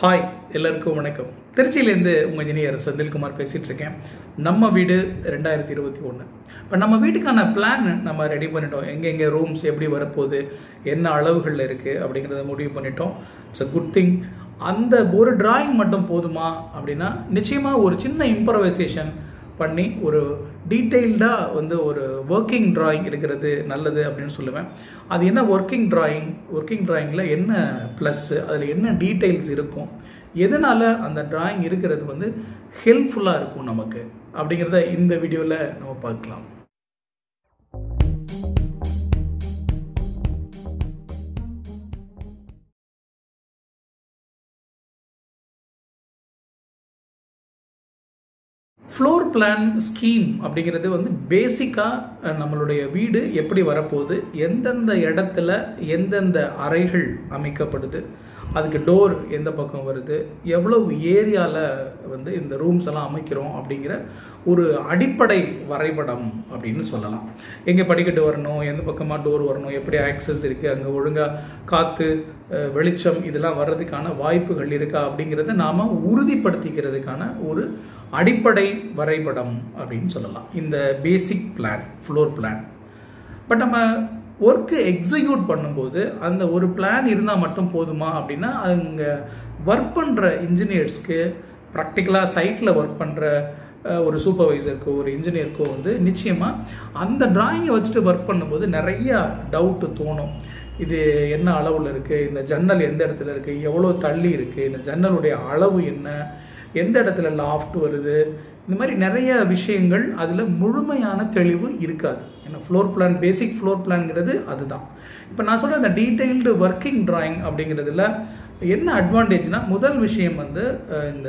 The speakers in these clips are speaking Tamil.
ஹாய் எல்லாருக்கும் வணக்கம் திருச்சியிலேருந்து உங்கள் இன்ஜினியர் செந்தில்குமார் பேசிகிட்டு இருக்கேன் நம்ம வீடு ரெண்டாயிரத்தி இருபத்தி ஒன்று இப்போ நம்ம வீட்டுக்கான பிளான் நம்ம ரெடி பண்ணிட்டோம் எங்கெங்கே ரூம்ஸ் எப்படி வரப்போகுது என்ன அளவுகளில் இருக்குது அப்படிங்கிறத முடிவு பண்ணிட்டோம் இட்ஸ் அ குட் திங் அந்த ஒரு டிராயிங் மட்டும் போதுமா அப்படின்னா நிச்சயமாக ஒரு சின்ன இம்ப்ரவைசேஷன் பண்ணி ஒரு டீட்டெயில்டாக வந்து ஒரு ஒர்க்கிங் டிராயிங் இருக்கிறது நல்லது அப்படின்னு சொல்லுவேன் அது என்ன ஒர்க்கிங் டிராயிங் ஒர்க்கிங் டிராயிங்கில் என்ன ப்ளஸ்ஸு அதில் என்ன டீட்டெயில்ஸ் இருக்கும் எதனால் அந்த டிராயிங் இருக்கிறது வந்து ஹெல்ப்ஃபுல்லாக இருக்கும் நமக்கு அப்படிங்கிறத இந்த வீடியோவில் நம்ம பார்க்கலாம் ஃப்ளோர் பிளான் ஸ்கீம் அப்படிங்கிறது வந்து பேசிக்காக நம்மளுடைய வீடு எப்படி வரப்போகுது எந்தெந்த இடத்துல எந்தெந்த அறைகள் அமைக்கப்படுது அதுக்கு டோர் எந்த பக்கம் வருது எவ்வளவு ஏரியாவில் வந்து இந்த ரூம்ஸ் எல்லாம் அமைக்கிறோம் அப்படிங்கிற ஒரு அடிப்படை வரைபடம் அப்படின்னு சொல்லலாம் எங்கே படிக்கட்டு வரணும் எந்த பக்கமாக டோர் வரணும் எப்படி ஆக்சஸ் இருக்குது அங்கே ஒழுங்காக காற்று வெளிச்சம் இதெல்லாம் வர்றதுக்கான வாய்ப்புகள் இருக்கா அப்படிங்கிறத நாம் உறுதிப்படுத்திக்கிறதுக்கான ஒரு அடிப்படை வரைபடம் அப்படின்னு சொல்லலாம் இந்த basic plan floor plan but நம்ம ஒர்க்கு எக்ஸிக்யூட் பண்ணும்போது அந்த ஒரு பிளான் இருந்தால் மட்டும் போதுமா அப்படின்னா அங்கே ஒர்க் பண்ணுற இன்ஜினியர்ஸ்க்கு ப்ராக்டிக்கலாக சைட்டில் ஒர்க் பண்ணுற ஒரு சூப்பர்வைசருக்கோ ஒரு இன்ஜினியருக்கோ வந்து நிச்சயமாக அந்த டிராயிங்கை வச்சுட்டு ஒர்க் பண்ணும்போது நிறையா டவுட்டு தோணும் இது என்ன அளவில் இருக்குது இந்த ஜன்னல் எந்த இடத்துல இருக்குது எவ்வளோ தள்ளி இருக்குது இந்த ஜன்னலுடைய அளவு என்ன எந்த இடத்துல லாஃப்ட் வருது இந்த மாதிரி நிறைய விஷயங்கள் அதில் முழுமையான தெளிவு இருக்காது ஏன்னா ஃப்ளோர் பிளான் பேசிக் ஃப்ளோர் பிளான்ங்கிறது அதுதான் இப்போ நான் சொல்கிற இந்த டீட்டெயில்டு ஒர்க்கிங் ட்ராயிங் அப்படிங்கிறதுல என்ன அட்வான்டேஜ்னா முதல் விஷயம் வந்து இந்த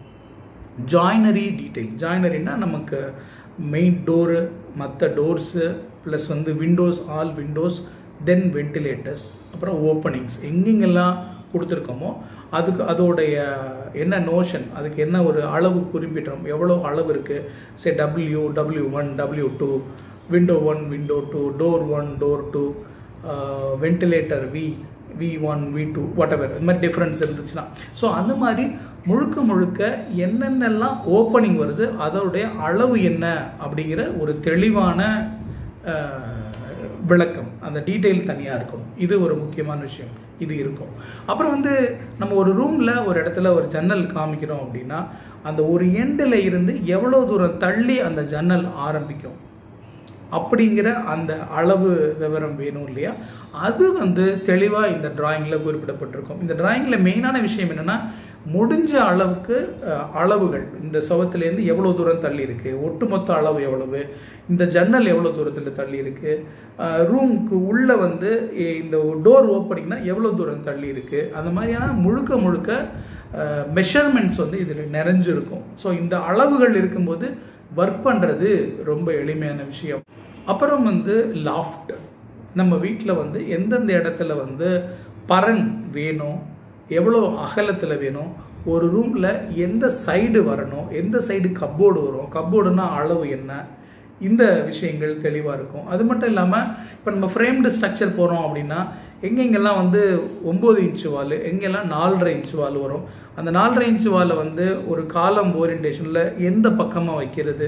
ஜாயினரி டீட்டெயில் ஜாயினரினா நமக்கு மெயின் டோரு மற்ற டோர்ஸு ப்ளஸ் வந்து windows all windows then ventilators அப்புறம் ஓப்பனிங்ஸ் எங்கெங்கெல்லாம் கொடுத்துருக்கோமோ அதுக்கு அதோடைய என்ன நோஷன் அதுக்கு என்ன ஒரு அளவு குறிப்பிட்டோம் எவ்வளோ அளவு இருக்குது say W W one W two window one window two door one door two ventilator V V one V two whatever இந்த மாதிரி டிஃப்ரென்ஸ் இருந்துச்சுன்னா ஸோ அந்த மாதிரி முழுக்க முழுக்க என்னென்னலாம் ஓப்பனிங் வருது அதோடைய அளவு என்ன அப்படிங்கிற ஒரு தெளிவான விளக்கம் அந்த டீட்டெயில் தனியாக இருக்கணும் இது ஒரு முக்கியமான விஷயம் இது இருக்கும் அப்புறம் வந்து நம்ம ஒரு ரூமில் ஒரு இடத்துல ஒரு ஜன்னல் காமிக்கிறோம் அப்படின்னா அந்த ஒரு எண்டில் இருந்து எவ்வளோ தூரம் தள்ளி அந்த ஜன்னல் ஆரம்பிக்கும் அப்படிங்கிற அந்த அளவு விவரம் வேணும் இல்லையா அது வந்து தெளிவாக இந்த டிராயிங்கில் குறிப்பிடப்பட்டிருக்கும் இந்த டிராயிங்கில் மெயினான விஷயம் என்னென்னா முடிஞ்ச அளவுக்கு அளவுகள் இந்த சுவத்துலேருந்து எவ்வளோ தூரம் தள்ளி இருக்குது ஒட்டுமொத்த அளவு எவ்வளவு இந்த ஜன்னல் எவ்வளோ தூரத்தில் தள்ளி இருக்குது ரூமுக்கு உள்ளே வந்து இந்த டோர் ஓப்பனிங்னா எவ்வளோ தூரம் தள்ளி இருக்குது அந்த மாதிரியான முழுக்க முழுக்க மெஷர்மெண்ட்ஸ் வந்து இதில் நிறைஞ்சிருக்கும் ஸோ இந்த அளவுகள் இருக்கும்போது ஒர்க் பண்ணுறது ரொம்ப எளிமையான விஷயம் அப்புறம் வந்து லாஃப்ட் நம்ம வீட்டில் வந்து எந்தெந்த இடத்துல வந்து பரன் வேணும் எவ்வளோ அகலத்தில் வேணும் ஒரு ரூமில் எந்த சைடு வரணும் எந்த சைடு கப்போர்டு வரும் கப்போர்டுனா அளவு என்ன இந்த விஷயங்கள் தெளிவாக இருக்கும் அது மட்டும் இல்லாமல் இப்போ நம்ம ஃப்ரேம்டு ஸ்ட்ரக்சர் போகிறோம் அப்படின்னா எங்கெங்கெல்லாம் வந்து ஒம்பது இன்ச்சு வால் எங்கெல்லாம் நாலரை இன்ச்சு வால் வரும் அந்த நாலரை இன்ச்சு வாலை வந்து ஒரு காலம் ஓரியன்டேஷனில் எந்த பக்கமாக வைக்கிறது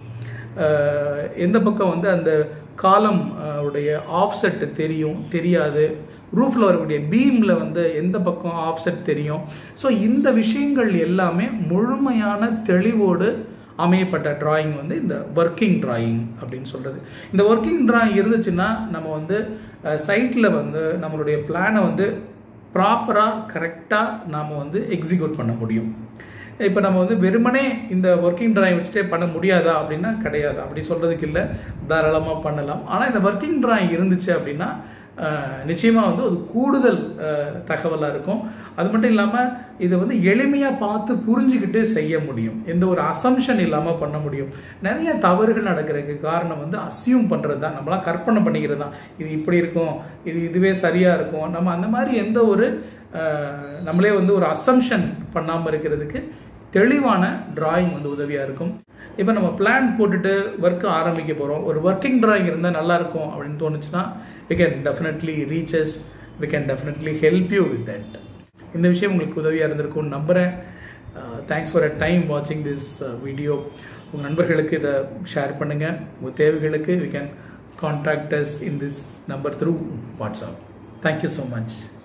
எந்த பக்கம் வந்து அந்த காலம் உடைய ஆஃப்செட் தெரியும் தெரியாது ரூஃபில் வரக்கூடிய பீமில் வந்து எந்த பக்கம் ஆஃப்செட் தெரியும் ஸோ இந்த விஷயங்கள் எல்லாமே முழுமையான தெளிவோடு அமையப்பட்ட டிராயிங் வந்து இந்த ஒர்க்கிங் டிராயிங் அப்படின்னு சொல்கிறது இந்த ஒர்க்கிங் டிராயிங் இருந்துச்சுன்னா நம்ம வந்து சைட்டில் வந்து நம்மளுடைய பிளானை வந்து ப்ராப்பராக கரெக்டாக நாம் வந்து எக்ஸிக்யூட் பண்ண முடியும் இப்போ நம்ம வந்து வெறுமனே இந்த ஒர்க்கிங் டிராயிங் வச்சுட்டே பண்ண முடியாதா அப்படின்னா கிடையாது அப்படி சொல்கிறதுக்கு இல்லை தாராளமாக பண்ணலாம் ஆனால் இந்த ஒர்க்கிங் டிராயிங் இருந்துச்சு அப்படின்னா நிச்சயமாக வந்து ஒரு கூடுதல் தகவலாக இருக்கும் அது மட்டும் இல்லாமல் இதை வந்து எளிமையாக பார்த்து புரிஞ்சுக்கிட்டு செய்ய முடியும் எந்த ஒரு அசம்ஷன் இல்லாமல் பண்ண முடியும் நிறைய தவறுகள் நடக்கிறதுக்கு காரணம் வந்து அசியூம் பண்ணுறது தான் நம்மளாம் கற்பனை பண்ணிக்கிறது தான் இது இப்படி இருக்கும் இது இதுவே சரியாக இருக்கும் நம்ம அந்த மாதிரி எந்த ஒரு நம்மளே வந்து ஒரு அசம்ஷன் பண்ணாமல் இருக்கிறதுக்கு தெளிவான டிராயிங் வந்து உதவியாக இருக்கும் இப்போ நம்ம பிளான் போட்டுட்டு ஒர்க்கு ஆரம்பிக்க போகிறோம் ஒரு ஒர்க்கிங் டிராயிங் இருந்தால் நல்லா இருக்கும் அப்படின்னு தோணுச்சுன்னா we can definitely reaches we can definitely help you with that இந்த விஷயம் உங்களுக்கு உதவியாக இருந்திருக்கும்னு நம்புகிறேன் தேங்க்ஸ் ஃபார் அ டைம் வாட்சிங் திஸ் வீடியோ உங்கள் நண்பர்களுக்கு இதை ஷேர் பண்ணுங்கள் உங்கள் தேவைகளுக்கு we can contact us in this number through WhatsApp thank you so much